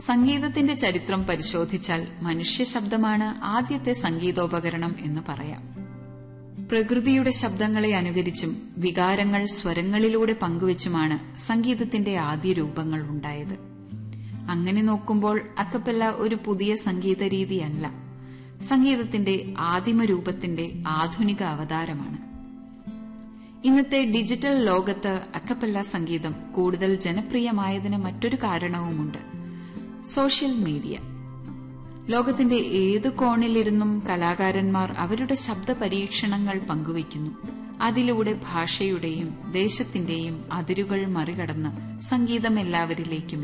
സംഗീതത്തിന്റെ ചരിത്രം പരിശോധിച്ചാൽ മനുഷ്യ ശബ്ദമാണ് ആദ്യത്തെ സംഗീതോപകരണം എന്ന് പറയാം പ്രകൃതിയുടെ ശബ്ദങ്ങളെ അനുകരിച്ചും വികാരങ്ങൾ സ്വരങ്ങളിലൂടെ പങ്കുവച്ചുമാണ് സംഗീതത്തിന്റെ ആദ്യ രൂപങ്ങൾ ഉണ്ടായത് അങ്ങനെ നോക്കുമ്പോൾ അക്കപ്പല്ല ഒരു പുതിയ സംഗീത രീതിയല്ല സംഗീതത്തിന്റെ ആദിമ രൂപത്തിന്റെ ആധുനിക അവതാരമാണ് ഇന്നത്തെ ഡിജിറ്റൽ ലോകത്ത് അക്കപ്പല്ല സംഗീതം കൂടുതൽ ജനപ്രിയമായതിന് മറ്റൊരു കാരണവുമുണ്ട് സോഷ്യൽ മീഡിയ ലോകത്തിന്റെ ഏതു കോണിലിരുന്നും കലാകാരന്മാർ അവരുടെ ശബ്ദ പരീക്ഷണങ്ങൾ പങ്കുവയ്ക്കുന്നു അതിലൂടെ ഭാഷയുടെയും ദേശത്തിന്റെയും അതിരുകൾ മറികടന്ന് സംഗീതം എല്ലാവരിലേക്കും